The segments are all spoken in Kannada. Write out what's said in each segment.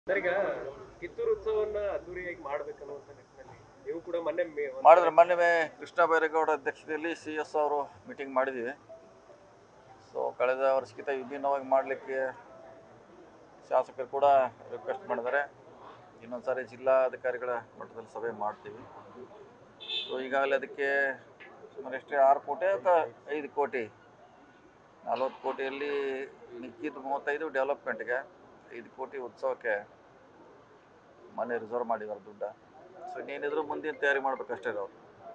ಸರ್ ಈಗ ಕಿತ್ತೂರು ಉತ್ಸವವನ್ನ ಅದ್ದೂರಿಯಾಗಿ ಮಾಡ್ಬೇಕನ್ನುವಂತ ನಿಟ್ಟಿನಲ್ಲಿ ನೀವು ಕೂಡ ಮೊನ್ನೆ ಮೇ- ಒಂದು- ಮಾಡಿದ್ರೆ ಮೊನ್ನೆ ಮೇ- ಕೃಷ್ಣ ಬೈರೇಗೌಡ ಅಧ್ಯಕ್ಷತೆಯಲ್ಲಿ ಸಿ ಎಸ್ ಅವರು ಮೀಟಿಂಗ್ ಮಾಡಿದ್ದೀವಿ ಸೊ ಕಳೆದ ವರ್ಷಕ್ಕಿಂತ ವಿಭಿನ್ನವಾಗಿ ಮಾಡಲಿಕ್ಕೆ ಶಾಸಕರು ಕೂಡ ರಿಕ್ವೆಸ್ಟ್ ಮಾಡಿದ್ದಾರೆ ಇನ್ನೊಂದು ಸಾರಿ ಜಿಲ್ಲಾಧಿಕಾರಿಗಳ ಮಟ್ಟದಲ್ಲಿ ಸಭೆ ಮಾಡ್ತೀವಿ ಸೊ ಈಗಾಗಲೇ ಅದಕ್ಕೆ ಸುಮಾರು ಎಷ್ಟೇ ಆರು ಕೋಟಿ ಅಥವಾ ಐದು ಕೋಟಿ ನಲ್ವತ್ತು ಕೋಟಿಯಲ್ಲಿ ಮಿಕ್ಕಿದ್ದು ಮೂವತ್ತೈದು ಡೆವಲಪ್ಮೆಂಟ್ಗೆ ಐದು ಕೋಟಿ ಉತ್ಸವಕ್ಕೆ ಮನೆ ರಿಸರ್ವ್ ಮಾಡಿದ್ದಾರೆ ದುಡ್ಡ ಸೊ ಇನ್ನೇನಿದ್ರು ಮುಂದಿನ ತಯಾರಿ ಮಾಡ್ಬೇಕಷ್ಟೇ ಅವ್ರು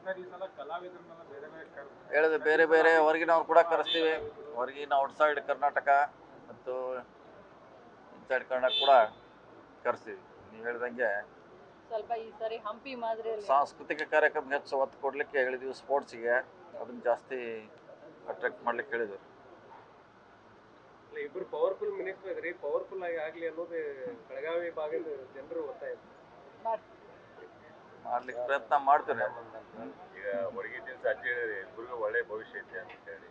ಹೇಳಿದ್ರೆ ಬೇರೆ ಬೇರೆ ಹೊರಗಿನವ್ರು ಕೂಡ ಕರೆಸ್ತೀವಿ ಹೊರಗಿನ ಔಟ್ಸೈಡ್ ಕರ್ನಾಟಕ ಮತ್ತು ಇನ್ಸೈಡ್ ಕರ್ನಾಟಕ ಕೂಡ ಕರೆಸ್ತೀವಿ ನೀವು ಹೇಳ್ದಂಗೆ ಸ್ವಲ್ಪ ಈ ಸರಿ ಹಂಪಿ ಮಾದರಿಯಲ್ಲಿ ಸಾಂಸ್ಕೃತಿಕ ಕಾರ್ಯಕ್ರಮ ಹೆಚ್ಚು ಒತ್ತು ಕೊಡಲಿಕ್ಕೆ ಹೇಳಿದ್ವಿ ಸ್ಪೋರ್ಟ್ಸಿಗೆ ಅದನ್ನ ಜಾಸ್ತಿ ಅಟ್ರಾಕ್ಟ್ ಮಾಡ್ಲಿಕ್ಕೆ ಹೇಳಿದ್ವಿ ಇಲ್ಲ, ಇಬ್ರು ಪವರ್ಫುಲ್ ಮಿನಿಸ್ಟರ್ ಇದ್ರಿ ಪವರ್ಫುಲ್ ಆಗಿ ಆಗ್ಲಿ ಅನ್ನೋದು ಬೆಳಗಾವಿ ಭಾಗದ ಜನರು ಒತ್ತಾಯ ಮಾಡ್ತೀವಿ. ಮಾಡ್ಲಿಕ್ಕೆ ಪ್ರಯತ್ನ ಮಾಡ್ತೀವಿ ಈಗ ಹೊರಗಿನ ದಿವಸ ಅಜ್ಜಿ ಹೇಳಿದ್ರೆ ಇಬ್ಬರಿಗೂ ಒಳ್ಳೆ ಭವಿಷ್ಯ ಐತೆ ಅಂತ ಹೇಳಿ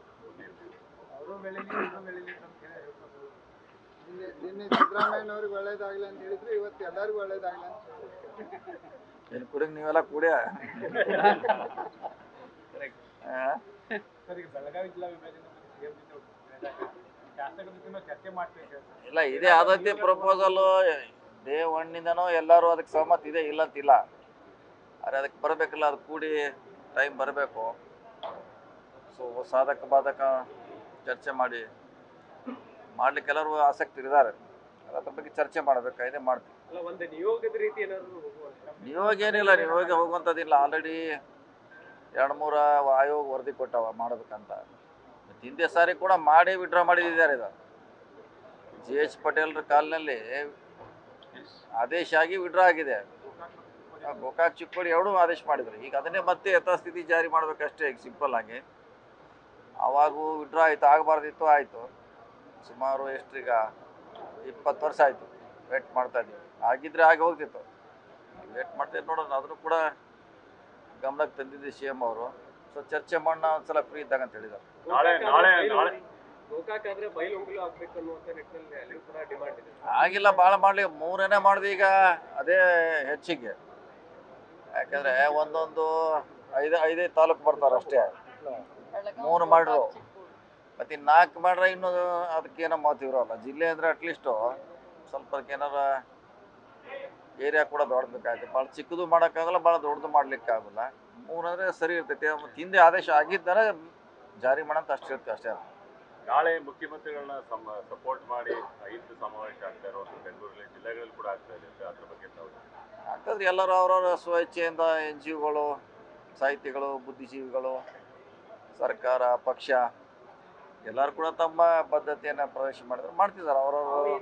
ನಿನ್ನೆ ನಿನ್ನೆ ಸಿದ್ದರಾಮಯ್ಯನವ್ರಿಗೆ ಒಳ್ಳೇದಾಗ್ಲಿ ಅಂತ ಹೇಳಿದ್ರು ಇವತ್ತು ಎಲ್ಲರಿಗೂ ಒಳ್ಳೇದಾಗ್ಲಿ ಅಂತ ಏನು ಕುಡಿಗೆ ನೀವೆಲ್ಲ ಕುಡಿಯ ಸರ್ ಈಗ ಬೆಳಗಾವಿ ಜಿಲ್ಲಾ ವಿಭಾಗದಿಂದ ಸಿಎಂ ಜೊತೆ ಶಾಸಕರ ಜೊತೆ ಚರ್ಚೆ ಮಾಡ್ಬೇಕು ಇಲ್ಲ ಇದೇ ಆದದ್ದೇ ಪ್ರಪೋಸಲು ಡೇ ಒನ್ನಿಂದನೂ ಎಲ್ಲರೂ ಅದಕ್ಕೆ ಸಹಮತ ಇದೆ ಇಲ್ಲ ಅಂತಿಲ್ಲ ಆದರೆ ಅದಕ್ಕೆ ಬರಬೇಕಲ್ಲ ಅದು ಕೂಡಿ ಟೈಮ್ ಬರಬೇಕು ಸೊ ಸಾಧಕ ಬಾಧಕ ಚರ್ಚೆ ಮಾಡಿ ಮಾಡ್ಲಿಕ್ಕೆ ಎಲ್ಲರೂ ಆಸಕ್ತಿ ಇದ್ದಾರೆ ಅದ್ರ ಬಗ್ಗೆ ಚರ್ಚೆ ಮಾಡಬೇಕಾಗಿದೆ ಮಾಡ್ತೀವಿ ಅಲ್ಲ ಒಂದು ನಿಯೋಗದ ರೀತಿ ಏನಾದ್ರು ಹೋಗುವಂತ ನಿಯೋಗ ಏನಿಲ್ಲ ನಿಯೋಗ ಹೋಗುವಂಥದ್ದಿಲ್ಲ ಆಲ್ರೆಡಿ ಎರಡು ಮೂರ ಆಯೋಗ ವರದಿ ಕೊಟ್ಟವ ಮಾಡಬೇಕಂತ ಮತ್ತೆ ಹಿಂದೆ ಸಾರಿ ಕೂಡ ಮಾಡಿ ವಿಡ್ರಾ ಮಾಡಿದ್ದಾರೆ ಇದು ಜಿ ಎಚ್ ಪಟೇಲ್ರ ಕಾಲಿನಲ್ಲಿ ಆದೇಶ ಆಗಿ ವಿಡ್ರಾ ಆಗಿದೆ ಆ ಗೋಕಾಕ್ ಚಿಕ್ಕೋಡಿ ಎರಡೂ ಆದೇಶ ಮಾಡಿದ್ರು ಈಗ ಅದನ್ನೇ ಮತ್ತೆ ಯಥಾಸ್ಥಿತಿ ಜಾರಿ ಮಾಡ್ಬೇಕಷ್ಟೇ ಈಗ ಸಿಂಪಲ್ ಆಗಿ ಅವಾಗೂ ವಿಡ್ರಾ ಆಯಿತು ಆಗಬಾರ್ದಿತ್ತು ಆಯಿತು ಸುಮಾರು ಎಷ್ಟ್ರೀಗ ಇಪ್ಪತ್ತು ವರ್ಷ ಆಯಿತು ವೇಟ್ ಮಾಡ್ತಾ ಇದ್ದೀವಿ ಆಗಿದ್ರೆ ಆಗಿ ಹೋಗ್ತಿತ್ತು ವೇಟ್ ಮಾಡ್ತಿದ್ದು ನೋಡೋಣ ಅದನ್ನು ಕೂಡ ಗಮನಕ್ಕೆ ತಂದಿದ್ದೆ ಸಿ ಎಮ್ ಅವರು ಸೊ ಚರ್ಚೆ ಮಾಡೋಣ ಒಂದ್ಸಲ ಫ್ರೀ ಇದ್ದಾಗ ಅಂತ ಹೇಳಿದ್ದಾರೆ ನಾಳೆ- ನಾಳೆ- ನಾಳೆ- ಗೋಕಾಕ್ ಆದ್ರೆ ಬೈಲೊಂಗಲು ಆಗ್ಬೇಕು ಅನ್ನುವಂತ ನಿಟ್ಟಿನಲ್ಲಿ ಅಲ್ಲಿಯೂ ಕೂಡ ಡಿಮಾಂಡ್ ಇದೆ ಆಗಿಲ್ಲ ಭಾಳ ಮಾಡ್ಲಿ ಮೂರನೇ ಮಾಡಿದೆ ಈಗ ಅದೇ ಹೆಚ್ಚಿಗೆ ಯಾಕಂದ್ರೆ ಒಂದೊಂದು ಐದು ಐದೈದು ತಾಲೂಕು ಬರ್ತಾರೆ ಅಷ್ಟೇ ಬೆಳಗಾವಿ, ಮೂರು ಗೋಕಾಕ್, ಮಾಡ್ರು. ಚಿಕ್ಕೋಡಿ. ಮತ್ತು ಇನ್ನು ನಾಲ್ಕು ಮಾಡ್ರೆ ಇನ್ನೂ ಅದಕ್ಕೇನೋ ಮಾತು ಇರೋಲ್ಲ ಜಿಲ್ಲೆ ಅಂದರೆ ಅಟ್ಲೀಸ್ಟು ಸ್ವಲ್ಪ ಅದಕ್ಕೆ ಏನಾರ ಏರಿಯಾ ಕೂಡ ದೊಡ್ಡಬೇಕಾಗುತ್ತೆ ಭಾಳ ಚಿಕ್ಕದು ಮಾಡೋಕ್ಕಾಗಲ್ಲ ಭಾಳ ದೊಡ್ಡದು ಮಾಡ್ಲಿಕ್ಕೆ ಆಗೋಲ್ಲ ಮೂರು ಅಂದರೆ ಸರಿ ಇರ್ತೈತೆ ಮತ್ತು ಹಿಂದೆ ಆದೇಶ ಆಗಿದ್ದರೆ ಜಾರಿ ಮಾಡೋಂತ ಅಷ್ಟು ಇರುತ್ತೆ ಅಷ್ಟೇ ನಾಳೆ ಮುಖ್ಯಮಂತ್ರಿಗಳನ್ನ ಸಪೋರ್ಟ್ ಮಾಡಿ ಐದು ಸಮಾವೇಶ ಆಗ್ತಾ ಇರೋದು ಬೆಂಗಳೂರಲ್ಲಿ ಜಿಲ್ಲೆಗಳಲ್ಲಿ ಕೂಡ ಆಗ್ತಾ ಇದೆ ಸರ್ ಅದ್ರ ಬಗ್ಗೆ ತಾವು ಯಾಕಂದ್ರೆ ಎಲ್ಲರೂ ಅವರವರ ಸ್ವಇಚ್ಛೆಯಿಂದ ಎನ್ ಜಿ ಒಗಳು ಸಾಹಿತಿಗಳು ಬುದ್ಧಿಜೀವಿಗಳು ಸರ್ಕಾರ ಪಕ್ಷ ಎಲ್ಲರೂ ಕೂಡ ತಮ್ಮ ಬದ್ಧತೆಯನ್ನು ಪ್ರವೇಶ ಮಾಡಿದ್ರು ಮಾಡ್ತಿದ್ದಾರೆ ಅವರವರು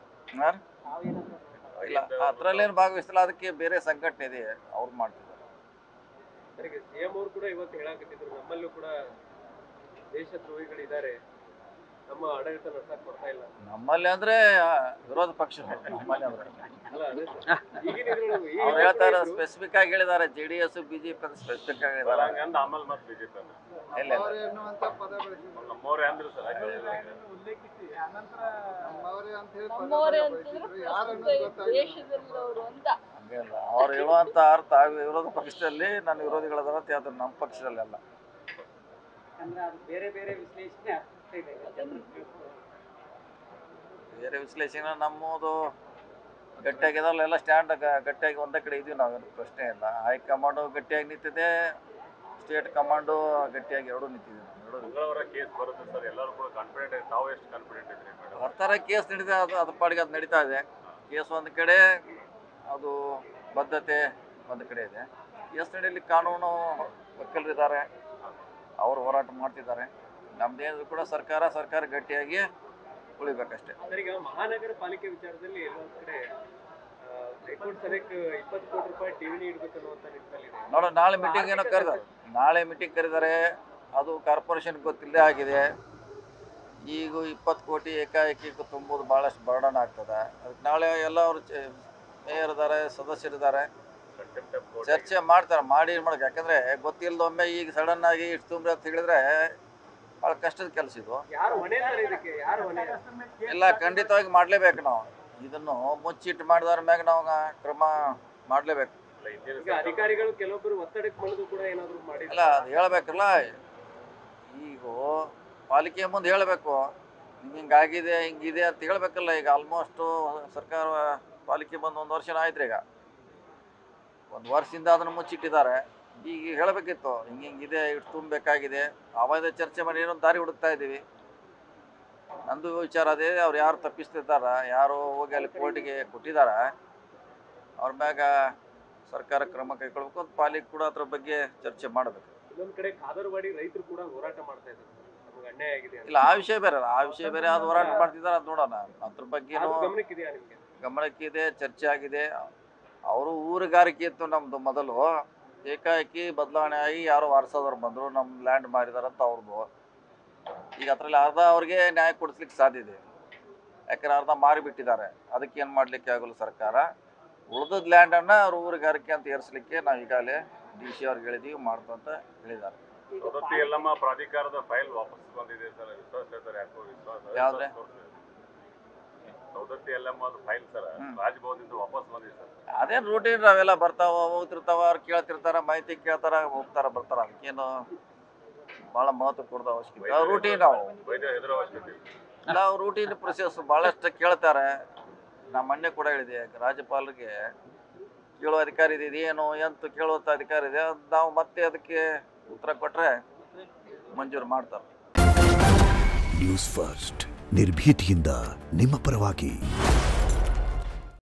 ಇಲ್ಲ ಅದರಲ್ಲೇನು ಭಾಗವಹಿಸಿಲ್ಲ ಅದಕ್ಕೆ ಬೇರೆ ಸಂಘಟನೆ ಇದೆ ಅವ್ರು ಮಾಡ್ತಿದ್ದಾರೆ ಸರಿಗೆ ಸಿಎಂ ಅವರು ಕೂಡ ಇವತ್ತು ಹೇಳಾಕತ್ತಿದ್ರು ನಮ್ಮಲ್ಲೂ ಕೂಡ ದೇಶದ್ರೋಹಿಗಳಿದ್ದಾರೆ ನಮ್ಮ ಆಡಳಿತ ನಡ್ಸಕ್ ಬರ್ತಾ ಇಲ್ಲ ನಮ್ಮಲ್ಲಿ ಅಂದ್ರೆ ಆ, ವಿರೋಧ ಪಕ್ಷ ನಮ್ಮಲ್ಲಿ ಅಂದ್ರೆ ಅಲ್ಲ ಅದೇ ಸರ್. ಈಗಿನ ಇದ್ರೊಳಗೆ ಈ ಅವ್ರು ಹೇಳ್ತಾರೆ ಯುವಕರು ಸ್ಪೆಸಿಫಿಕ್ ಆಗಿ ಹೇಳಿದ್ದಾರೆ ಜೆ ಡಿ ಎಸ್ ಬಿಜೆಪಿ ಅಂತ ಸ್ಪೆಸಿಫಿಕ್ ಆಗಿ ಹೇಳಿದ್ದಾರೆ ಹಂಗಂದ ಆಮೇಲೆ ಮತ್ತೆ ಬಿಜೆಪಿ ಅಂದ್ರೆ ಇಲ್ಲ ಇಲ್ಲ ನಮ್ಮವರೇ ಅನ್ನುವಂತ ಪದ ಬಳಸಿದ್ರು ನಮ್ಮವ್ರೆ ಅಂದ್ರು ಸರ್ ಉಲ್ಲೇಖಿಸಿ ಅನಂತರ ನಮ್ಮವರೇ ಅಂತ ಹೇಳಿ ಪದ ನಮ್ಮವರೇ ಬಳಸಿದ್ರು ಅಂತಂದ್ರೆ ಯಾರು ಪ್ರಸ್ತುತ ಅನ್ನೋದು ಈ ಗೊತ್ತಾಗಿಲ್ಲ ದೇಶದಲ್ಲವರು ಅಂತ ಹಂಗಲ್ಲ ಅವ್ರು ಹೇಳುವಂತ ಅರ್ಥ ವಿರೋಧ ಪಕ್ಷದಲ್ಲಿ ನನ್ನ ವಿರೋಧಿಗಳದಾರ ಅಂತ ಹೇಳ್ತಾರೆ ನಮ್ಮ ಪಕ್ಷದಲ್ಲಿ ಅಲ್ಲ ಅಂದ್ರೆ ಅದು ಬೇರೆ ಬೇರೆ ವಿಶ್ಲೇಷಣೆ ಆಗ್ತಾ ಇದೆ ಬೇರೆ ವಿಶ್ಲೇಷಣೆ ನಮ್ಮದು ಗಟ್ಟಿಯಾಗಿದಾರಲ್ಲ ಎಲ್ಲ ಸ್ಟ್ಯಾಂಡ್ ಗಟ್ಟಿಯಾಗಿ ಒಂದೇ ಕಡೆ ಇದೀವಿ ನಾವೇನು ಪ್ರಶ್ನೆ ಇಲ್ಲ ಹೈಕಮಾಂಡು ಗಟ್ಟಿಯಾಗಿ ನಿಂತಿದೆ ಸ್ಟೇಟ್ ಕಮಾಂಡು ಗಟ್ಟಿಯಾಗಿ ಎರಡೂ ನಿಂತಿದೆ ನಾವು ಎರಡೂ ಮಂಗಳವಾರ ಕೇಸ್ ಬರುತ್ತೆ ಸರ್ ಎಲ್ಲರೂ ಕೂಡ ಕಾನ್ಫಿಡೆಂಟ್ ಇದೆ ತಾವು ಎಷ್ಟು ಕಾನ್ಫಿಡೆಂಟ್ ಇದ್ರಿ ಮೇಡಮ್ ಬರ್ತಾರೆ ಕೇಸ್ ನಡೀತಾ ಅದು ಅದ್ರ ಪಾಡಿಗೆ ಅದು ನಡೀತಾ ಇದೆ ಕೇಸ್ ಒಂದು ಕಡೆ ಅದು ಬದ್ಧತೆ ಒಂದು ಕಡೆ ಇದೆ ಕೇಸ್ ನಡೆಯಲಿ ಕಾನೂನು ವಕೀಲರಿದ್ದಾರೆ ಅವರು ಹೋರಾಟ ಮಾಡ್ತಿದ್ದಾರೆ ನಮ್ದೇನಿದ್ರು ಕೂಡ ಸರ್ಕಾರ ಸರ್ಕಾರ ಗಟ್ಟಿಯಾಗಿ ಉಳಿಬೇಕಷ್ಟೇ ಸರ್ ಈಗ ಮಹಾನಗರ ಪಾಲಿಕೆ ವಿಚಾರದಲ್ಲಿ ಎಲ್ಲೊಂದ್ ಕಡೆ ಆ, ಹೈಕೋರ್ಟ್ ಸದ್ಯಕ್ಕೆ ಇಪ್ಪತ್ತು ಕೋಟಿ ರೂಪಾಯಿ ಟಿವಿ ಇಡ್ಬೇಕು ಅನ್ನುವಂತ ನಿಟ್ಟಿನಲ್ಲಿ ಇದೆ ನೋಡೋ ನಾಳೆ ಮೀಟಿಂಗ್ ಏನೋ ಕರೆದಾರೆ ನಾಳೆ ಮೀಟಿಂಗ್ ಕರೆದಾರೆ ಅದು ಕಾರ್ಪೊರೇಷನ್ ಗೊತ್ತಿಲ್ಲದೆ ಆಗಿದೆ ಈಗ ಇಪ್ಪತ್ತು ಕೋಟಿ ಏಕಾಏಕಿ ತುಂಬೋದು ಭಾಳಷ್ಟು ಬರ್ಡನ್ ಆಗ್ತದೆ ಅದಕ್ಕೆ ನಾಳೆ ಎಲ್ಲ ಅವರು ಮೇಯರ್ ಇದ್ದಾರೆ ಸದಸ್ಯರಿದ್ದಾರೆ ಕಂಟೆಂಪ್ಟ್ ಆಫ್ ಕೋರ್ಟ್ ಚರ್ಚೆ ಮಾಡ್ತಾರೆ ಮಾಡಿ ಏನು ಮಾಡೋಕೆ ಯಾಕಂದರೆ ಗೊತ್ತಿಲ್ಲದೊಮ್ಮೆ ಈಗ ಸಡನ್ ಆಗಿ ಇಷ್ಟು ತುಂಬ್ರಿ ಅಂತ ಹೇಳಿದ್ರೆ ಭಾಳ ಕಷ್ಟದ ಕೆಲಸ ಇದು ಯಾರು ಹೊಣೆ ಸರ್ ಇದಕ್ಕೆ ಯಾರು ಹೊಣೆ ಇಲ್ಲ ಖಂಡಿತವಾಗಿ ಮಾಡಲೇಬೇಕು ನಾವು ಇದನ್ನು ಮುಚ್ಚಿಟ್ಟು ಮಾಡಿದವ್ರ ಮ್ಯಾಗ ನಾವು ಕ್ರಮ ಮಾಡಲೇಬೇಕು ಅಲ್ಲ ಹಿಂದಿನ ಈಗ ಅಧಿಕಾರಿಗಳು ಕೆಲವೊಬ್ಬರು ಒತ್ತಡಕ್ಕೆ ಮಣಿದು ಕೂಡ ಏನಾದ್ರು ಮಾಡಿ ಅಲ್ಲ ಅದು ಹೇಳ್ಬೇಕಲ್ಲ ಈಗ ಪಾಲಿಕೆ ಮುಂದೆ ಹೇಳಬೇಕು ಹಿಂಗೆ ಹಿಂಗಾಗಿದೆ ಹಿಂಗಿದೆ ಅಂತ ಹೇಳ್ಬೇಕಲ್ಲ ಈಗ ಆಲ್ಮೋಸ್ಟು ಸರ್ಕಾರ ಪಾಲಿಕೆ ಬಂದು ಒಂದು ವರ್ಷ ಆಯ್ತು ಈಗ ಒಂದು ವರ್ಷದಿಂದ ಅದನ್ನು ಮುಚ್ಚಿಟ್ಟಿದ್ದಾರೆ ಈಗ ಹೇಳಬೇಕಿತ್ತು ಹಿಂಗೆ ಹಿಂಗಿದೆ ಇಷ್ಟು ತುಂಬಬೇಕಾಗಿದೆ ಅವಾದ ಚರ್ಚೆ ಮಾಡಿ ಏನೋ ದಾರಿ ಹುಡುಕ್ತಾ ಇದ್ದೀವಿ ನಂದು ವಿಚಾರ ಅದೇ ಅವ್ರು ಯಾರು ತಪ್ಪಿಸ್ತಿದ್ದಾರ ಯಾರು ಹೋಗಿ ಅಲ್ಲಿ ಕೋರ್ಟಿಗೆ ಕೊಟ್ಟಿದ್ದಾರ ಅವ್ರ ಮ್ಯಾಗ ಸರ್ಕಾರ ಕ್ರಮ ಕೈಗೊಳ್ಬೇಕು ಅಂತ ಪಾಲಿಕೆ ಕೂಡ ಅದ್ರ ಬಗ್ಗೆ ಚರ್ಚೆ ಮಾಡಬೇಕು ಇನ್ನೊಂದ್ ಕಡೆ ಕಾದರ್ವಾಡಿ ರೈತರು ಕೂಡ ಹೋರಾಟ ಮಾಡ್ತಾ ಇದ್ದಾರೆ ನಮ್ಗೆ ಅನ್ಯಾಯ ಆಗಿದೆ ಅಂತ ಇಲ್ಲ ಆ ವಿಷಯ ಬೇರೆ ಅಲ್ಲ ಆ ವಿಷಯ ಬೇರೆ ಅದು ಹೋರಾಟ ಮಾಡ್ತಿದ್ದಾರೆ ಅದು ನೋಡೋಣ ಅದ್ರ ಬಗ್ಗೆನೂ ಅದು ಗಮನಕ್ಕಿದೆಯಾ ನಿಮ್ಗೆ ಗಮನಕ್ಕಿದೆ ಚರ್ಚೆ ಆಗಿದೆ ಅವರು ಊರುಗಾರಿಕೆ ಇತ್ತು ನಮ್ಮದು ಮೊದಲು ಏಕಾಏಕಿ ಬದಲಾವಣೆ ಆಗಿ ಯಾರೋ ವಾರಸದವ್ರು ಬಂದರು ನಮ್ಮ ಲ್ಯಾಂಡ್ ಮಾರಿದಾರಂತ ಅವ್ರದ್ದು ಈಗ ಅದರಲ್ಲಿ ಅರ್ಧ ಅವ್ರಿಗೆ ನ್ಯಾಯ ಕೊಡಿಸ್ಲಿಕ್ಕೆ ಸಾಧ್ಯ ಇದೆ ಯಾಕಂದ್ರೆ ಅರ್ಧ ಮಾರಿಬಿಟ್ಟಿದ್ದಾರೆ ಅದಕ್ಕೆ ಏನು ಮಾಡಲಿಕ್ಕೆ ಆಗೋಲ್ಲ ಸರ್ಕಾರ ಉಳಿದದ ಲ್ಯಾಂಡನ್ನು ಅವ್ರ ಊರುಗಾರಿಕೆ ಅಂತ ಏರಿಸಲಿಕ್ಕೆ ನಾವು ಈಗಾಗಲೇ ಡಿ ಸಿ ಅವ್ರಿಗೆ ಹೇಳಿದ್ದೀವಿ ಮಾಡ್ತಂತ ಹೇಳಿದ್ದಾರೆ ಸವದತ್ತಿ ಯಲ್ಲಮ್ಮ ಪ್ರಾಧಿಕಾರದ ಫೈಲ್ ವಾಪಸ್ ಬಂದಿದೆ ಸರ್ ವಿಶ್ವಾಸ ಹೇಳ್ತಾರೆ ಯಾಕೋ ವಿಶ್ವಾಸ ಯಾವ್ದ್ರೆ? ವಿಶ್ವಾಸ ತೋರ್ಸಿದೆ. ಸವದತ್ತಿ ಯಲ್ಲಮ್ಮ ಫೈಲ್ ಸರ್ ಹ್ಮ್. ರಾಜಭವನದಿಂದ ವಾಪಸ್ ಬಂದಿದೆ ಸರ್ ಅದೇನು ರೂಟೀನ್ ಅವೆಲ್ಲ ಬರ್ತಾವ ಹೋಗ್ತಿರ್ತಾವ ಅವ್ರು ಕೇಳ್ತಿರ್ತಾರ ಮಾಹಿತಿ ಕೇಳ್ತಾರ ಹೋಗ್ತಾರ ಬರ್ತಾರ ಅದಕ್ಕೇನು ಭಾಳ ಮಹತ್ವ ಕೊಡೋದು ಅವಶ್ಯಕತೆ ರೂಟೀನ್ ನಾವು ವೈದ್ಯ ಹೆದರೋ ಅವಶ್ಯಕತೆ ಇಲ್ಲ. ಇಲ್ಲ ಅವ್ರು ರೂಟೀನ್ ಪ್ರೊಸೆಸ್ ಭಾಳಷ್ಟು ಕೇಳ್ತಾರೆ ನಾ ಮೊನ್ನೆ ಕೂಡ ಹೇಳಿದೆ ರಾಜ್ಯಪಾಲರಿಗೆ ಕೇಳೋ ಅಧಿಕಾರಿ ಇದೆ ಇದೇನು ಎಂತ ಕೇಳುವಂಥ ಅಧಿಕಾರಿ ಇದೆ ಅದ್ ನಾವು ಮತ್ತೆ ಅದಕ್ಕೆ ಉತ್ತರ ಕೊಟ್ಟರೆ ಮಂಜೂರು ಮಾಡ್ತಾರೆ ನ್ಯೂಸ್ ಫಸ್ಟ್ ನಿರ್ಭೀತಿಯಿಂದ ನಿಮ್ಮ ಪರವಾಗಿ